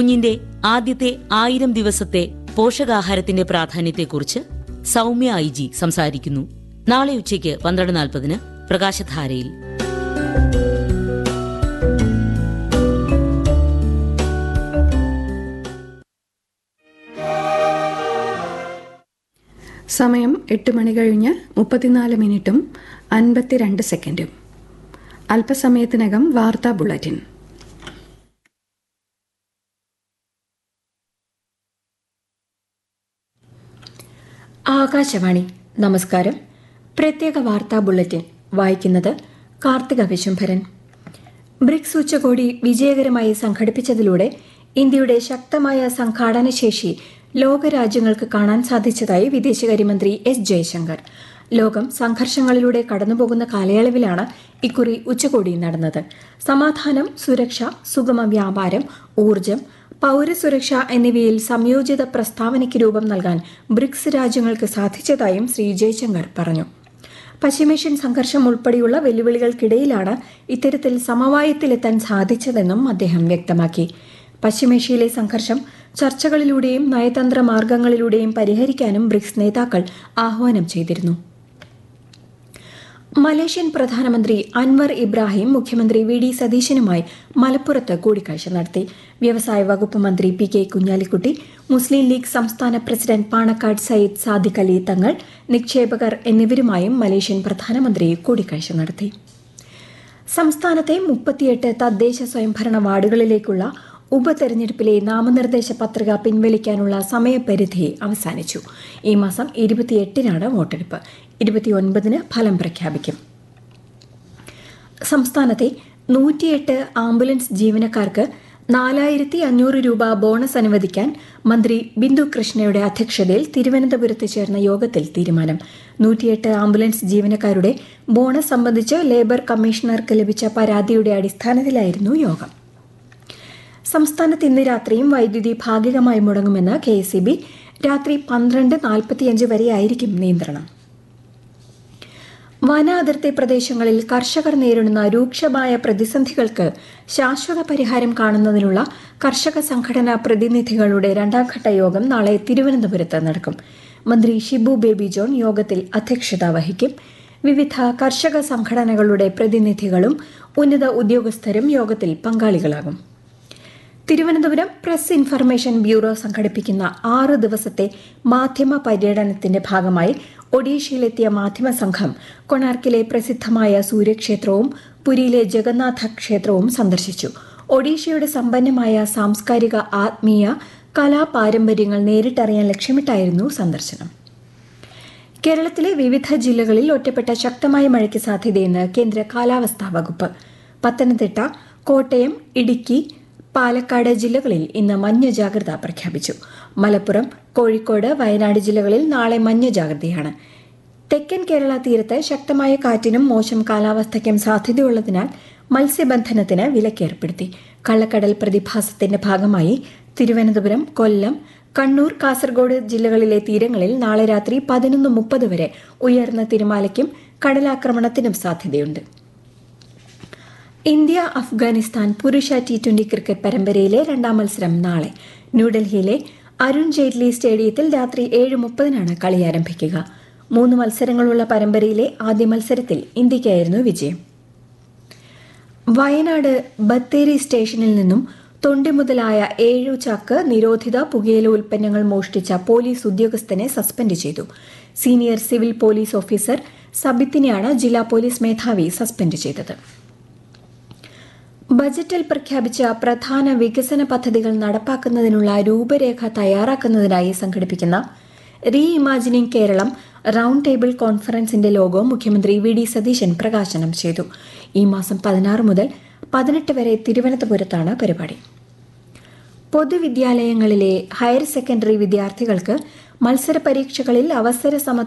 കുഞ്ഞിന്റെ ആദ്യത്തെ ആയിരം ദിവസത്തെ പോഷകാഹാരത്തിന്റെ പ്രാധാന്യത്തെക്കുറിച്ച് സൗമ്യ ഐ ജി സംസാരിക്കുന്നു നാളെ ഉച്ചയ്ക്ക് പന്ത്രണ്ട് നാൽപ്പതിന് പ്രകാശധാരയിൽ സമയം എട്ട് മണി കഴിഞ്ഞ് മുപ്പത്തിനാല് മിനിറ്റും അൻപത്തിരണ്ട് സെക്കൻഡും അല്പസമയത്തിനകം വാർത്താ ബുള്ളറ്റിൻ ആകാശവാണി നമസ്കാരം പ്രത്യേക വാർത്താ ബുള്ളറ്റിൻ വായിക്കുന്നത് കാർത്തിക വിശംഭരൻ ബ്രിക്സ് ഉച്ചകോടി വിജയകരമായി സംഘടിപ്പിച്ചതിലൂടെ ഇന്ത്യയുടെ ശക്തമായ സംഘാടന ശേഷി ലോകരാജ്യങ്ങൾക്ക് കാണാൻ സാധിച്ചതായി വിദേശകാര്യമന്ത്രി എസ് ജയശങ്കർ ലോകം സംഘർഷങ്ങളിലൂടെ കടന്നുപോകുന്ന കാലയളവിലാണ് ഇക്കുറി ഉച്ചകോടി നടന്നത് സമാധാനം സുരക്ഷ സുഗമ വ്യാപാരം ഊർജം പൌരസുരക്ഷ എന്നിവയിൽ സംയോജിത പ്രസ്താവനയ്ക്ക് രൂപം നൽകാൻ ബ്രിക്സ് രാജ്യങ്ങൾക്ക് സാധിച്ചതായും ശ്രീ ജയശങ്കർ പറഞ്ഞു പശ്ചിമേഷ്യൻ സംഘർഷം ഉൾപ്പെടെയുള്ള വെല്ലുവിളികൾക്കിടയിലാണ് ഇത്തരത്തിൽ സമവായത്തിലെത്താൻ സാധിച്ചതെന്നും അദ്ദേഹം വ്യക്തമാക്കി പശ്ചിമേഷ്യയിലെ സംഘർഷം ചർച്ചകളിലൂടെയും നയതന്ത്ര മാർഗങ്ങളിലൂടെയും പരിഹരിക്കാനും ബ്രിക്സ് നേതാക്കൾ ആഹ്വാനം ചെയ്തിരുന്നു മലേഷ്യൻ പ്രധാനമന്ത്രി അൻവർ ഇബ്രാഹിം മുഖ്യമന്ത്രി വി ഡി സതീശനുമായി മലപ്പുറത്ത് കൂടിക്കാഴ്ച നടത്തി വ്യവസായ വകുപ്പ് മന്ത്രി P K Kunhalikutty Muslim League സംസ്ഥാന പ്രസിഡന്റ് പാണക്കാട് സയ്യിദ് സാദിഖ് അലി തങ്ങൾ നിക്ഷേപകർ എന്നിവരുമായും മലേഷ്യൻ പ്രധാനമന്ത്രി കൂടിക്കാഴ്ച നടത്തി സംസ്ഥാനത്തെ മുപ്പത്തിയെട്ട് തദ്ദേശ സ്വയംഭരണ വാർഡുകളിലേക്കുള്ള ഉപതെരഞ്ഞെടുപ്പിലെ നാമനിർദ്ദേശ പത്രിക പിൻവലിക്കാനുള്ള സമയപരിധി അവസാനിച്ചു ഈ മാസം ഇരുപത്തിയെട്ടിനാണ് വോട്ടെടുപ്പ് ഇരുപത്തിയൊൻപതിന് ഫലം പ്രഖ്യാപിക്കും സംസ്ഥാനത്തെ നൂറ്റിയെട്ട് ആംബുലൻസ് ജീവനക്കാർക്ക് നാലായിരത്തി അഞ്ഞൂറ് രൂപ ബോണസ് അനുവദിക്കാൻ മന്ത്രി ബിന്ദു കൃഷ്ണയുടെ അധ്യക്ഷതയിൽ തിരുവനന്തപുരത്ത് ചേർന്ന യോഗത്തിൽ തീരുമാനം നൂറ്റിയെട്ട് ആംബുലൻസ് ജീവനക്കാരുടെ ബോണസ് സംബന്ധിച്ച് ലേബർ കമ്മീഷണർക്ക് ലഭിച്ച പരാതിയുടെ അടിസ്ഥാനത്തിലായിരുന്നു യോഗം സംസ്ഥാനത്ത് ഇന്ന് രാത്രിയും വൈദ്യുതി ഭാഗികമായി മുടങ്ങുമെന്ന് കെ എസ് രാത്രി പന്ത്രണ്ട് നാൽപ്പത്തിയഞ്ച് വരെയായിരിക്കും നിയന്ത്രണം വന അതിർത്തി പ്രദേശങ്ങളിൽ കർഷകർ നേരിടുന്ന രൂക്ഷമായ പ്രതിസന്ധികൾക്ക് ശാശ്വത പരിഹാരം കാണുന്നതിനുള്ള കർഷക സംഘടനാ പ്രതിനിധികളുടെ രണ്ടാംഘട്ട യോഗം നാളെ തിരുവനന്തപുരത്ത് നടക്കും മന്ത്രി ഷിബു ബേബി ജോൺ യോഗത്തിൽ അധ്യക്ഷത വഹിക്കും വിവിധ കർഷക സംഘടനകളുടെ പ്രതിനിധികളും ഉന്നത ഉദ്യോഗസ്ഥരും യോഗത്തിൽ പങ്കാളികളാകും തിരുവനന്തപുരം പ്രസ് ഇൻഫർമേഷൻ ബ്യൂറോ സംഘടിപ്പിക്കുന്ന ആറ് ദിവസത്തെ മാധ്യമ പര്യടനത്തിന്റെ ഭാഗമായി ഒഡീഷയിലെത്തിയ മാധ്യമ സംഘം കൊണാർക്കിലെ പ്രസിദ്ധമായ സൂര്യക്ഷേത്രവും പുരിയിലെ ജഗന്നാഥ ക്ഷേത്രവും സന്ദർശിച്ചു ഒഡീഷയുടെ സമ്പന്നമായ സാംസ്കാരിക ആത്മീയ കലാപാരമ്പര്യങ്ങൾ നേരിട്ടറിയാൻ ലക്ഷ്യമിട്ടായിരുന്നു സന്ദർശനം കേരളത്തിലെ വിവിധ ജില്ലകളിൽ ഒറ്റപ്പെട്ട ശക്തമായ മഴയ്ക്ക് സാധ്യതയെന്ന് കേന്ദ്ര കാലാവസ്ഥാ വകുപ്പ് പത്തനംതിട്ട കോട്ടയം ഇടുക്കി പാലക്കാട് ജില്ലകളിൽ ഇന്ന് മഞ്ഞ ജാഗ്രത പ്രഖ്യാപിച്ചു മലപ്പുറം കോഴിക്കോട് വയനാട് ജില്ലകളിൽ നാളെ മഞ്ഞ ജാഗ്രതയാണ് തെക്കൻ കേരള തീരത്ത് ശക്തമായ കാറ്റിനും മോശം കാലാവസ്ഥയ്ക്കും സാധ്യതയുള്ളതിനാൽ മത്സ്യബന്ധനത്തിന് വിലക്കേർപ്പെടുത്തി കള്ളക്കടൽ പ്രതിഭാസത്തിന്റെ ഭാഗമായി തിരുവനന്തപുരം കൊല്ലം കണ്ണൂർ കാസർഗോഡ് ജില്ലകളിലെ തീരങ്ങളിൽ നാളെ രാത്രി പതിനൊന്ന് മുപ്പത് വരെ ഉയർന്ന തിരമാലയ്ക്കും കടലാക്രമണത്തിനും സാധ്യതയുണ്ട് ഇന്ത്യ അഫ്ഗാനിസ്ഥാൻ പുരുഷ ടി ട്വന്റി ക്രിക്കറ്റ് പരമ്പരയിലെ രണ്ടാം മത്സരം നാളെ ന്യൂഡൽഹിയിലെ അരുൺ ജെയ്റ്റ്ലി സ്റ്റേഡിയത്തിൽ രാത്രി ഏഴ് മുപ്പതിനാണ് കളി ആരംഭിക്കുക മൂന്ന് മത്സരങ്ങളുള്ള പരമ്പരയിലെ ആദ്യ മത്സരത്തിൽ ഇന്ത്യയ്ക്കായിരുന്നു വിജയം വയനാട് ബത്തേരി സ്റ്റേഷനിൽ നിന്നും തൊണ്ടി മുതലായ ഏഴു ചാക്ക് നിരോധിത പുകയില ഉൽപ്പന്നങ്ങൾ മോഷ്ടിച്ച പോലീസ് ഉദ്യോഗസ്ഥനെ സസ്പെൻഡ് ചെയ്തു സീനിയർ സിവിൽ പോലീസ് ഓഫീസർ സബിത്തിനെയാണ് ജില്ലാ പോലീസ് മേധാവി സസ്പെൻഡ് ചെയ്തത് ബജറ്റിൽ പ്രഖ്യാപിച്ച പ്രധാന വികസന പദ്ധതികൾ നടപ്പാക്കുന്നതിനുള്ള രൂപരേഖ തയ്യാറാക്കുന്നതിനായി സംഘടിപ്പിക്കുന്ന reimagining Keralam round table കോൺഫറൻസിന്റെ ലോഗോ മുഖ്യമന്ത്രി വി ഡി സതീശൻ പ്രകാശനം ചെയ്തു ഈ മാസം പതിനാറ് മുതൽ പതിനെട്ട് വരെ തിരുവനന്തപുരത്താണ് പരിപാടി പൊതുവിദ്യാലയങ്ങളിലെ ഹയർ സെക്കൻഡറി വിദ്യാർത്ഥികൾക്ക് മത്സര പരീക്ഷകളിൽ അവസര സമത്വ